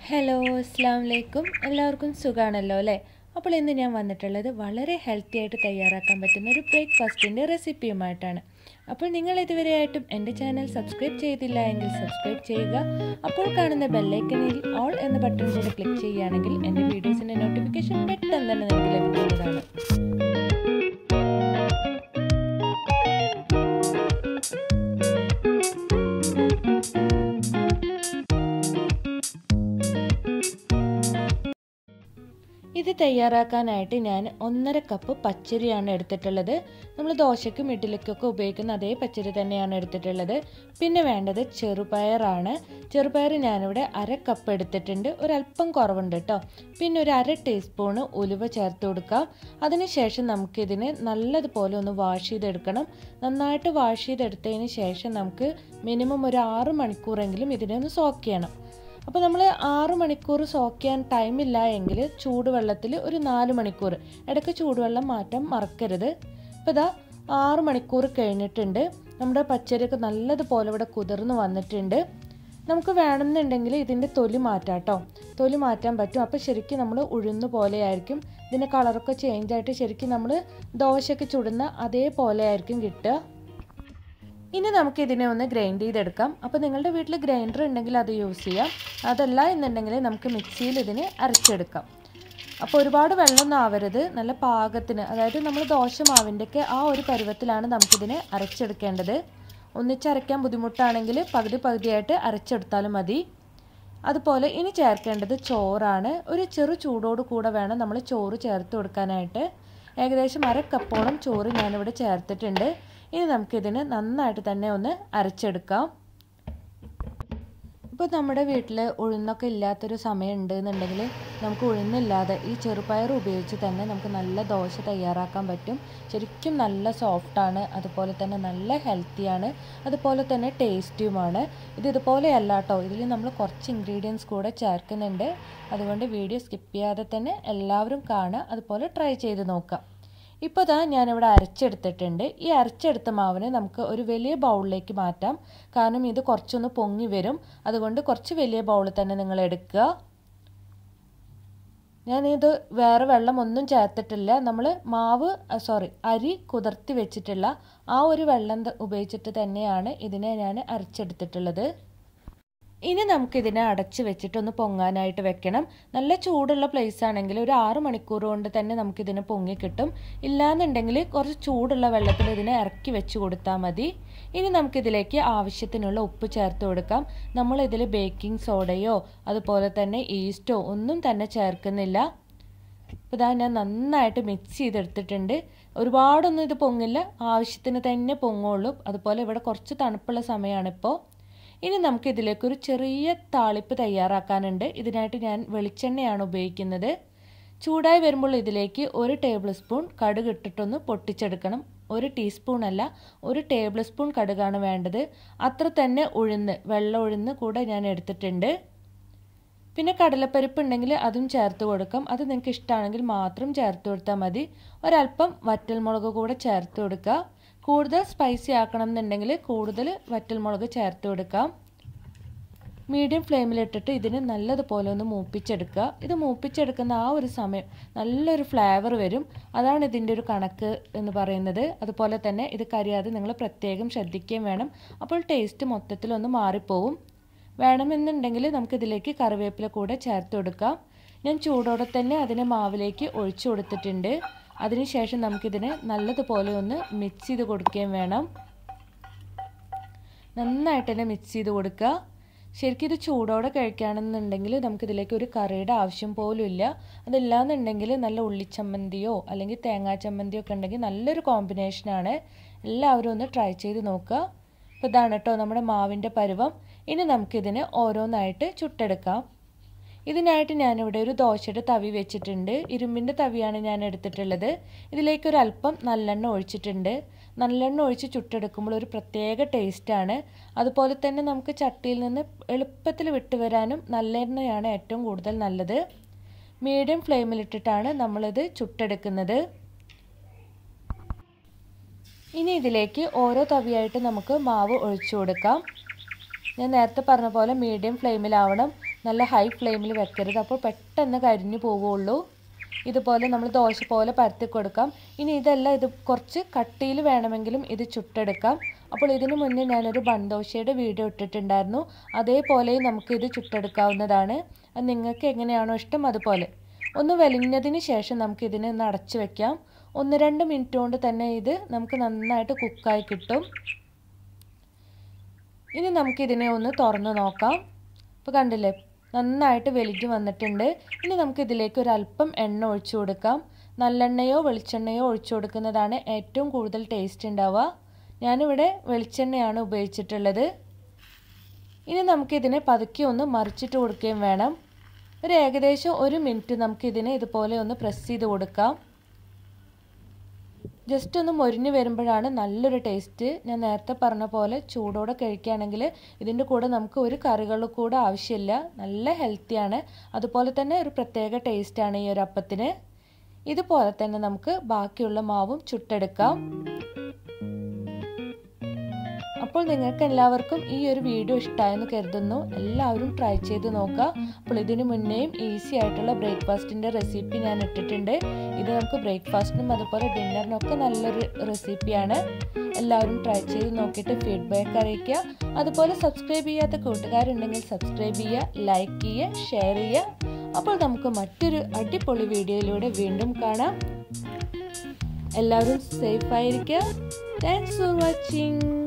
hello അസ്സാം വലൈക്കും എല്ലാവർക്കും സുഖമാണല്ലോ അല്ലേ അപ്പോൾ ഇന്ന് ഞാൻ വന്നിട്ടുള്ളത് വളരെ ഹെൽത്തി ആയിട്ട് തയ്യാറാക്കാൻ പറ്റുന്ന ഒരു ബ്രേക്ക്ഫാസ്റ്റിൻ്റെ റെസിപ്പിയുമായിട്ടാണ് അപ്പോൾ നിങ്ങൾ ഇതുവരെയായിട്ടും എൻ്റെ ചാനൽ സബ്സ്ക്രൈബ് ചെയ്തില്ല എങ്കിൽ സബ്സ്ക്രൈബ് ചെയ്യുക അപ്പോൾ കാണുന്ന ബെല്ലൈക്കനിൽ ഓൾ എന്ന ബട്ടൺ കൂടെ ക്ലിക്ക് ചെയ്യുകയാണെങ്കിൽ എൻ്റെ വീഡിയോസിൻ്റെ നോട്ടിഫിക്കേഷൻ പെട്ടെന്ന് തന്നെ നിങ്ങൾക്ക് ലഭിക്കുന്നതാണ് ഇത് തയ്യാറാക്കാനായിട്ട് ഞാൻ ഒന്നര കപ്പ് പച്ചരിയാണ് എടുത്തിട്ടുള്ളത് നമ്മൾ ദോശയ്ക്കും ഇഡ്ഡലിക്കൊക്കെ ഉപയോഗിക്കുന്ന അതേ പച്ചരി തന്നെയാണ് എടുത്തിട്ടുള്ളത് പിന്നെ വേണ്ടത് ചെറുപയറാണ് ചെറുപയർ ഞാനിവിടെ അര കപ്പ് എടുത്തിട്ടുണ്ട് ഒരല്പം കുറവുണ്ട് കേട്ടോ പിന്നെ ഒരു അര ടീസ്പൂണ് ഉലുവ ചേർത്ത് കൊടുക്കാം അതിനുശേഷം നമുക്കിതിനെ നല്ലതുപോലെ ഒന്ന് വാഷ് ചെയ്തെടുക്കണം നന്നായിട്ട് വാഷ് ചെയ്തെടുത്തതിന് ശേഷം നമുക്ക് മിനിമം ഒരു ആറ് മണിക്കൂറെങ്കിലും ഇതിനെ ഒന്ന് സോക്ക് ചെയ്യണം അപ്പോൾ നമ്മൾ ആറ് മണിക്കൂർ സോക്ക് ചെയ്യാൻ ടൈമില്ല എങ്കിൽ ചൂടുവെള്ളത്തിൽ ഒരു നാല് മണിക്കൂർ ഇടയ്ക്ക് ചൂടുവെള്ളം മാറ്റാൻ മറക്കരുത് അപ്പോൾ ഇതാ ആറ് മണിക്കൂർ കഴിഞ്ഞിട്ടുണ്ട് നമ്മുടെ പച്ചരിയൊക്കെ നല്ലതുപോലെ ഇവിടെ കുതിർന്ന് വന്നിട്ടുണ്ട് നമുക്ക് വേണമെന്നുണ്ടെങ്കിൽ ഇതിൻ്റെ തൊലി മാറ്റാം കേട്ടോ തൊലി മാറ്റാൻ പറ്റും അപ്പോൾ ശരിക്കും നമ്മൾ ഉഴുന്ന പോലെയായിരിക്കും ഇതിൻ്റെ കളറൊക്കെ ചേഞ്ച് ആയിട്ട് ശരിക്കും നമ്മൾ ദോശയൊക്കെ ചുടുന്ന അതേപോലെ ആയിരിക്കും കിട്ടുക ഇനി നമുക്ക് ഇതിനെ ഒന്ന് ഗ്രൈൻഡ് ചെയ്തെടുക്കാം അപ്പോൾ നിങ്ങളുടെ വീട്ടിൽ ഗ്രൈൻഡർ ഉണ്ടെങ്കിൽ അത് യൂസ് ചെയ്യാം അതല്ല എന്നുണ്ടെങ്കിൽ നമുക്ക് മിക്സിയിൽ ഇതിന് അരച്ചെടുക്കാം അപ്പോൾ ഒരുപാട് വെള്ളമൊന്നും ആവരുത് നല്ല പാകത്തിന് അതായത് നമ്മൾ ദോശ മാവിൻ്റെയൊക്കെ ആ ഒരു പരുവത്തിലാണ് നമുക്കിതിനെ അരച്ചെടുക്കേണ്ടത് ഒന്നിച്ചരയ്ക്കാൻ ബുദ്ധിമുട്ടാണെങ്കിൽ പകുതി പകുതിയായിട്ട് അരച്ചെടുത്താലും മതി അതുപോലെ ഇനി ചേർക്കേണ്ടത് ചോറാണ് ഒരു ചെറു ചൂടോട് കൂടെ വേണം നമ്മൾ ചോറ് ചേർത്ത് കൊടുക്കാനായിട്ട് ഏകദേശം അര കപ്പോളം ചോറ് ഞാനിവിടെ ചേർത്തിട്ടുണ്ട് ഇനി നമുക്കിതിന് നന്നായിട്ട് തന്നെ ഒന്ന് അരച്ചെടുക്കാം ഇപ്പോൾ നമ്മുടെ വീട്ടിൽ ഉഴുന്നൊക്കെ ഇല്ലാത്തൊരു സമയം ഉണ്ട് എന്നുണ്ടെങ്കിൽ നമുക്ക് ഉഴുന്നില്ലാതെ ഈ ചെറുപയർ ഉപയോഗിച്ച് തന്നെ നമുക്ക് നല്ല ദോശ തയ്യാറാക്കാൻ പറ്റും ശരിക്കും നല്ല സോഫ്റ്റാണ് അതുപോലെ തന്നെ നല്ല ഹെൽത്തിയാണ് അതുപോലെ തന്നെ ടേസ്റ്റിയുമാണ് ഇത് ഇതുപോലെയല്ല കേട്ടോ ഇതിൽ നമ്മൾ കുറച്ച് ഇൻഗ്രീഡിയൻസ് കൂടെ ചേർക്കുന്നുണ്ട് അതുകൊണ്ട് വീഡിയോ സ്കിപ്പ് ചെയ്യാതെ തന്നെ എല്ലാവരും കാണുക അതുപോലെ ട്രൈ ചെയ്ത് നോക്കാം ഇപ്പോൾ ഇതാ ഞാനിവിടെ അരച്ചെടുത്തിട്ടുണ്ട് ഈ അരച്ചെടുത്ത മാവിനെ നമുക്ക് ഒരു വലിയ ബൗളിലേക്ക് മാറ്റാം കാരണം ഇത് കുറച്ചൊന്ന് പൊങ്ങി വരും അതുകൊണ്ട് കുറച്ച് വലിയ ബൗളിൽ തന്നെ നിങ്ങൾ എടുക്കുക ഞാനിത് വേറെ വെള്ളം ഒന്നും ചേർത്തിട്ടില്ല നമ്മൾ മാവ് സോറി അരി കുതിർത്തി വെച്ചിട്ടുള്ള ആ ഒരു വെള്ളം ഉപയോഗിച്ചിട്ട് തന്നെയാണ് ഇതിനെ ഞാൻ അരച്ചെടുത്തിട്ടുള്ളത് ഇനി നമുക്കിതിനെ അടച്ച് വെച്ചിട്ടൊന്ന് പൊങ്ങാനായിട്ട് വെക്കണം നല്ല ചൂടുള്ള പ്ലേസ് ആണെങ്കിൽ ഒരു ആറ് മണിക്കൂർ കൊണ്ട് തന്നെ നമുക്കിതിനെ പൊങ്ങി കിട്ടും ഇല്ലാന്നുണ്ടെങ്കിൽ കുറച്ച് ചൂടുള്ള വെള്ളത്തിൽ ഇതിനെ ഇറക്കി വെച്ച് കൊടുത്താൽ മതി ഇനി നമുക്കിതിലേക്ക് ആവശ്യത്തിനുള്ള ഉപ്പ് ചേർത്ത് കൊടുക്കാം നമ്മൾ ഇതിൽ ബേക്കിംഗ് സോഡയോ അതുപോലെ തന്നെ ഈസ്റ്റോ ഒന്നും തന്നെ ചേർക്കുന്നില്ല ഇപ്പോൾ ഇതാ ഞാൻ നന്നായിട്ട് മിക്സ് ചെയ്തെടുത്തിട്ടുണ്ട് ഒരുപാടൊന്നും ഇത് പൊങ്ങില്ല ആവശ്യത്തിന് തന്നെ പൊങ്ങുള്ളൂ അതുപോലെ ഇവിടെ കുറച്ച് തണുപ്പുള്ള സമയമാണ് ഇപ്പോൾ ഇനി നമുക്ക് ഇതിലേക്കൊരു ചെറിയ താളിപ്പ് തയ്യാറാക്കാനുണ്ട് ഇതിനായിട്ട് ഞാൻ വെളിച്ചെണ്ണയാണ് ഉപയോഗിക്കുന്നത് ചൂടായി വരുമ്പോൾ ഇതിലേക്ക് ഒരു ടേബിൾ സ്പൂൺ കടുക് ഇട്ടിട്ടൊന്ന് പൊട്ടിച്ചെടുക്കണം ഒരു ടീസ്പൂൺ അല്ല ഒരു ടേബിൾ സ്പൂൺ കടുകാണ് വേണ്ടത് അത്ര തന്നെ ഉഴുന്ന് വെള്ളം ഉഴുന്ന് കൂടെ ഞാൻ എടുത്തിട്ടുണ്ട് പിന്നെ കടലപ്പരിപ്പ് ഉണ്ടെങ്കിൽ അതും ചേർത്ത് കൊടുക്കാം അത് നിങ്ങൾക്ക് ഇഷ്ടമാണെങ്കിൽ മാത്രം ചേർത്ത് കൊടുത്താൽ മതി ഒരല്പം വറ്റൽമുളക് കൂടെ ചേർത്ത് കൊടുക്കുക കൂടുതൽ സ്പൈസി ആക്കണം എന്നുണ്ടെങ്കിൽ കൂടുതൽ വറ്റൽമുളക് ചേർത്ത് കൊടുക്കാം മീഡിയം ഫ്ലെയിമിലിട്ടിട്ട് ഇതിന് നല്ലതുപോലെ ഒന്ന് മൂപ്പിച്ചെടുക്കുക ഇത് മൂപ്പിച്ചെടുക്കുന്ന ആ ഒരു സമയം നല്ലൊരു ഫ്ലേവർ വരും അതാണ് ഇതിൻ്റെ ഒരു കണക്ക് എന്ന് പറയുന്നത് അതുപോലെ തന്നെ ഇത് കരിയാതെ നിങ്ങൾ പ്രത്യേകം ശ്രദ്ധിക്കുകയും വേണം അപ്പോൾ ടേസ്റ്റ് മൊത്തത്തിലൊന്ന് മാറിപ്പോവും വേണമെന്നുണ്ടെങ്കിൽ നമുക്കിതിലേക്ക് കറിവേപ്പില കൂടെ ചേർത്ത് കൊടുക്കാം ഞാൻ ചൂടോടെ തന്നെ അതിനെ മാവിലേക്ക് ഒഴിച്ചു കൊടുത്തിട്ടുണ്ട് അതിനുശേഷം നമുക്കിതിനെ നല്ലതുപോലെ ഒന്ന് മിക്സ് ചെയ്ത് കൊടുക്കുകയും വേണം നന്നായിട്ട് തന്നെ മിക്സ് ചെയ്ത് കൊടുക്കുക ശരിക്കും ഇത് ചൂടോടെ കഴിക്കുകയാണെന്നുണ്ടെങ്കിൽ നമുക്കിതിലേക്ക് ഒരു കറിയുടെ ആവശ്യം പോലും ഇല്ല അതില്ലാന്നുണ്ടെങ്കിൽ നല്ല ഉള്ളിച്ചമ്മന്തിയോ അല്ലെങ്കിൽ തേങ്ങാ ചമ്മന്തിയോ ഒക്കെ ഉണ്ടെങ്കിൽ നല്ലൊരു കോമ്പിനേഷനാണ് എല്ലാവരും ഒന്ന് ട്രൈ ചെയ്ത് നോക്കുക അപ്പോൾ ഇതാണ് കേട്ടോ നമ്മുടെ മാവിൻ്റെ പരുവം ഇനി നമുക്കിതിനെ ഓരോന്നായിട്ട് ചുട്ടെടുക്കാം ഇതിനായിട്ട് ഞാനിവിടെ ഒരു ദോശയുടെ തവി വെച്ചിട്ടുണ്ട് ഇരുമ്പിൻ്റെ തവിയാണ് ഞാൻ എടുത്തിട്ടുള്ളത് ഇതിലേക്ക് ഒരു അല്പം നല്ലെണ്ണ ഒഴിച്ചിട്ടുണ്ട് നല്ലെണ്ണ ഒഴിച്ച് ചുട്ടെടുക്കുമ്പോൾ ഒരു പ്രത്യേക ടേസ്റ്റാണ് അതുപോലെ തന്നെ നമുക്ക് ചട്ടിയിൽ നിന്ന് എളുപ്പത്തിൽ വിട്ടുവരാനും നല്ലെണ്ണയാണ് ഏറ്റവും കൂടുതൽ നല്ലത് മീഡിയം ഫ്ലെയിമിലിട്ടിട്ടാണ് നമ്മളിത് ചുട്ടെടുക്കുന്നത് ഇനി ഇതിലേക്ക് ഓരോ തവിയായിട്ട് നമുക്ക് മാവ് ഒഴിച്ചു കൊടുക്കാം ഞാൻ നേരത്തെ പറഞ്ഞ പോലെ മീഡിയം ഫ്ലെയിമിലാവണം നല്ല ഹൈ ഫ്ലെയിമിൽ വെക്കരുത് അപ്പോൾ പെട്ടെന്ന് കരിഞ്ഞു പോവുള്ളൂ ഇതുപോലെ നമ്മൾ ദോശ പോലെ പരത്തി കൊടുക്കാം ഇനി ഇതല്ല ഇത് കുറച്ച് കട്ടിയിൽ വേണമെങ്കിലും ഇത് ചുട്ടെടുക്കാം അപ്പോൾ ഇതിനു മുന്നേ ഞാനൊരു ബൺദോശയുടെ വീഡിയോ ഇട്ടിട്ടുണ്ടായിരുന്നു അതേപോലെ നമുക്കിത് ചുട്ടെടുക്കാവുന്നതാണ് അത് നിങ്ങൾക്ക് എങ്ങനെയാണോ ഇഷ്ടം അതുപോലെ ഒന്ന് വലിഞ്ഞതിന് ശേഷം നമുക്കിതിനെ ഒന്ന് അടച്ചു വെക്കാം ഒന്ന് രണ്ട് മിനിറ്റ് കൊണ്ട് തന്നെ ഇത് നമുക്ക് നന്നായിട്ട് കുക്കായി കിട്ടും ഇനി നമുക്കിതിനെ ഒന്ന് തുറന്ന് നോക്കാം ഇപ്പോൾ കണ്ടില്ലേ നന്നായിട്ട് വെലിഞ്ഞ് വന്നിട്ടുണ്ട് ഇനി നമുക്ക് ഇതിലേക്ക് ഒരു അല്പം എണ്ണ ഒഴിച്ചു കൊടുക്കാം നല്ലെണ്ണയോ വെളിച്ചെണ്ണയോ ഒഴിച്ചു കൊടുക്കുന്നതാണ് ഏറ്റവും കൂടുതൽ ടേസ്റ്റ് ഉണ്ടാവുക ഞാനിവിടെ വെളിച്ചെണ്ണയാണ് ഉപയോഗിച്ചിട്ടുള്ളത് ഇനി നമുക്കിതിനെ പതുക്കി ഒന്ന് മറിച്ചിട്ട് കൊടുക്കുകയും വേണം ഒരു ഏകദേശം ഒരു മിനിറ്റ് നമുക്കിതിനെ ഇതുപോലെ ഒന്ന് പ്രസ് ചെയ്ത് കൊടുക്കാം ജസ്റ്റ് ഒന്ന് മൊരിഞ്ഞ് വരുമ്പോഴാണ് നല്ലൊരു ടേസ്റ്റ് ഞാൻ നേരത്തെ പറഞ്ഞ പോലെ ചൂടോടെ കഴിക്കുകയാണെങ്കിൽ ഇതിൻ്റെ കൂടെ നമുക്ക് ഒരു കറികൾ കൂടെ ആവശ്യമില്ല നല്ല ഹെൽത്തിയാണ് അതുപോലെ തന്നെ ഒരു പ്രത്യേക ടേസ്റ്റാണ് ഈ ഒരു അപ്പത്തിന് ഇതുപോലെ തന്നെ നമുക്ക് ബാക്കിയുള്ള മാവും ചുട്ടെടുക്കാം അപ്പോൾ നിങ്ങൾക്ക് എല്ലാവർക്കും ഈ ഒരു വീഡിയോ ഇഷ്ടമായെന്ന് കരുതുന്നു എല്ലാവരും ട്രൈ ചെയ്ത് നോക്കുക അപ്പോൾ ഇതിനു മുന്നേയും ഈസി ആയിട്ടുള്ള ബ്രേക്ക്ഫാസ്റ്റിൻ്റെ റെസിപ്പി ഞാൻ ഇട്ടിട്ടുണ്ട് ഇത് നമുക്ക് ബ്രേക്ക്ഫാസ്റ്റിനും അതുപോലെ ഡിന്നറിനൊക്കെ നല്ലൊരു റെസിപ്പിയാണ് എല്ലാവരും ട്രൈ ചെയ്ത് നോക്കിയിട്ട് ഫീഡ്ബാക്ക് അറിയിക്കുക അതുപോലെ സബ്സ്ക്രൈബ് ചെയ്യാത്ത കൂട്ടുകാരുണ്ടെങ്കിൽ സബ്സ്ക്രൈബ് ചെയ്യുക ലൈക്ക് ചെയ്യുക ഷെയർ ചെയ്യുക അപ്പോൾ നമുക്ക് മറ്റൊരു അടിപൊളി വീഡിയോയിലൂടെ വീണ്ടും കാണാം എല്ലാവരും സേഫ് ആയിരിക്കുക താങ്ക്സ് ഫോർ വാച്ചിങ്